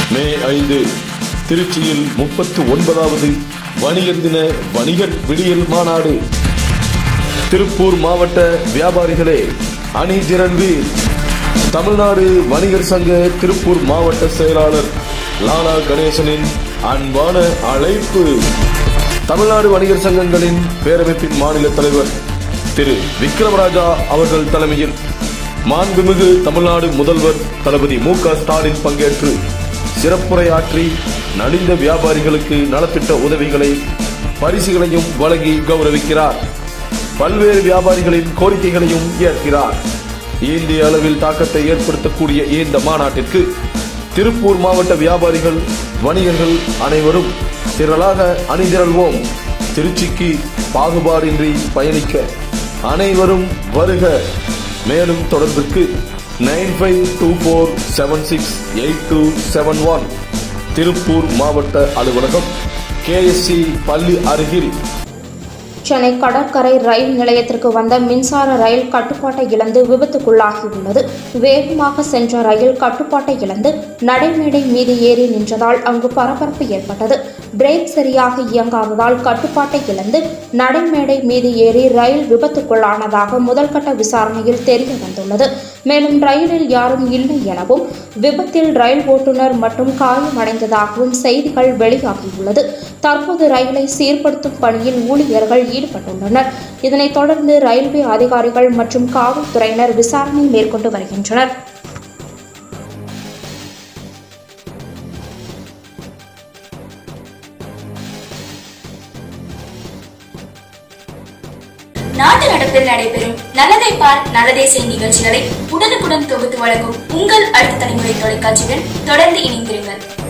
மே ஐந்து திருச்சியில் முப்பத்து ஒன்பதாவது வணிகர் தின வணிகர் விடியல் மாநாடு திருப்பூர் மாவட்ட வியாபாரிகளே அணி திரள்வீர் தமிழ்நாடு வணிகர் சங்க திருப்பூர் மாவட்ட செயலாளர் லாலா கணேசனின் அன்பான அழைப்பு தமிழ்நாடு வணிகர் சங்கங்களின் பேரமைப்பின் மாநில தலைவர் திரு விக்ரமராஜா அவர்கள் தலைமையில் மாண்புமிகு தமிழ்நாடு முதல்வர் தளபதி மு க ஸ்டாலின் பங்கேற்று சிறப்புரையாற்றி நலிந்த வியாபாரிகளுக்கு நலத்திட்ட உதவிகளை பரிசுகளையும் வழங்கி கௌரவிக்கிறார் பல்வேறு வியாபாரிகளின் கோரிக்கைகளையும் ஏற்கிறார் இந்திய அளவில் தாக்கத்தை ஏற்படுத்தக்கூடிய இந்த மாநாட்டிற்கு திருப்பூர் மாவட்ட வியாபாரிகள் வணிகர்கள் அனைவரும் திரளாக அணிதிரள்வோம் திருச்சிக்கு பாகுபாடின்றி பயணிக்க அனைவரும் வருக மேலும் தொடர்பிற்கு nine five two four seven six eight two seven one Tiruppur மாவட்ட அலுவலகம் கேஎஸ்சி பள்ளி அருகில் சென்னை கடற்கரை ரயில் நிலையத்திற்கு வந்த மின்சார ரயில் கட்டுப்பாட்டை இழந்து விபத்துக்குள்ளாகியுள்ளது வேகமாக சென்ற ரயில் கட்டுப்பாட்டை இழந்து நடைமேடை மீது ஏறி நின்றதால் அங்கு பரபரப்பு ஏற்பட்டது பிரேக் சரியாக இயங்காததால் கட்டுப்பாட்டை இழந்து நடைமேடை மீது ஏறி ரயில் விபத்துக்குள்ளானதாக முதல்கட்ட விசாரணையில் தெரிய வந்துள்ளது மேலும் ரயிலில் யாரும் இல்லை எனவும் விபத்தில் ரயில் ஓட்டுநர் மட்டும் காயமடைந்ததாகவும் செய்திகள் வெளியாகியுள்ளது தற்போது ரயிலை சீர்படுத்தும் பணியில் ஊழியர்கள் ஈடுபட்டுள்ளனர் இதனைத் தொடர்ந்து ரயில்வே அதிகாரிகள் மற்றும் காவல்துறையினர் விசாரணை மேற்கொண்டு வருகின்றனர் நாட்டு நடப்பில் நடைபெறும் நல்லதை பார் நல்லதே செய் நிகழ்ச்சிகளை உடனுக்குடன் தொகுத்து வழங்கும் உங்கள் அடுத்த தலைமுறை தொலைக்காட்சியுடன் தொடர்ந்து இணைந்திருங்கள்